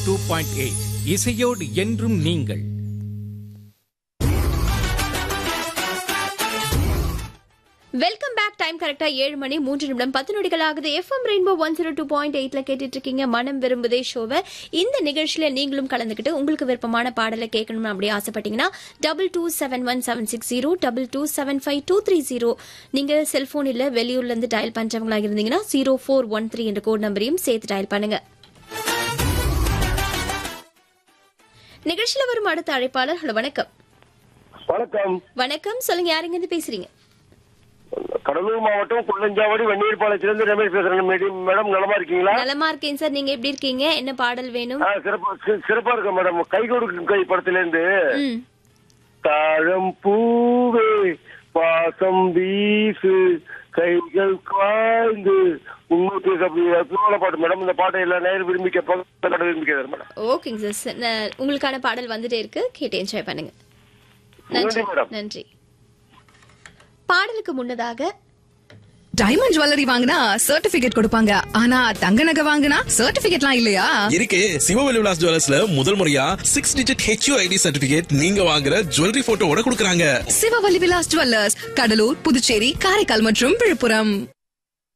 two point eight இசையோடு என்றும் நீங்கள் வெல்கம் பேக் டைம் கரெக்டா ஏழு மணி மூன்று நிமிடம் பத்து நொடிகள் ஆகுது FM Rainbow one zero two point எயிட்ல கேட்டுட்டு இருக்கீங்க மனம் விரும்புதே ஷோவை இந்த நிகழ்ச்சியில நீங்களும் கலந்துக்கிட்டு உங்களுக்கு விருப்பமான பாடலை கேட்கணும்னு அப்படியே ஆசைப்பட்டீங்கன்னா double two seven one seven six zero double two seven five two three zero நீங்க செல்போன் இல்ல வெளியூர்ல இருந்து டயல் பண்றவங்களா இருந்தீங்கன்னா ஜீரோ ஃபோர் ஒன் த்ரீ என்ற கோட் நம்பரையும் சேர்த்து டயல் பண்ணுங்க நிகழ்ச்சியில வரும் அடுத்த அழைப்பாளர் ஹலோ வணக்கம் வணக்கம் வணக்கம் சொல்லுங்க யாருங்க இருந்து பேசுறீங்க கடலூர் மாவட்டம் குள்ளஞ்சாவடி வன்னியர்பாளையத்திலிருந்து ரமேஷ் பேசுறேன் மேடம் மேடம் நலமா இருக்கீங்களா நலமா இருக்கேன் சார் நீங்க எப்படி இருக்கீங்க என்ன பாடல் வேணும் ஆ, சிறப்பா சி- சிறப்பா இருக்கேன் மேடம் கை கொடுக்கும் கை படத்துல இருந்து ம் தாழம் பூவே பாசம் வீசு கைகள் காய்ந்து உண்மை அப்படி அற்புதமான பாட்டு மேடம் இந்த பாட்டை எல்லா நேரம் விரும்பி கேட்பாங்க விரும்பி கேட்கறேன் மேடம் ஓகேங்க சார் ந- உங்களுக்கான பாடல் வந்துட்டே இருக்கு கேட்டு என்ஜாய் பண்ணுங்க நன்றி நன்றி மேடம் நன்றி பாடலுக்கு முன்னதாக டைமண்ட் ஜுவல்லரி வாங்கினா சர்டிபிகேட் கொடுப்பாங்க ஆனா தங்க நகை வாங்கினா சர்டிபிகேட்லாம் இல்லையா இருக்கு சிவவெளி விலாஸ் ஜுவல்லர்ஸ்ல முதல் முறையா six digit HU ID certificate நீங்க வாங்குற ஜுவல்லரி போட்டோவோட கொடுக்கறாங்க சிவவல்லி விலாஸ் ஜுவல்லர்ஸ் கடலூர் புதுச்சேரி காரைக்கால் மற்றும் விழுப்புரம்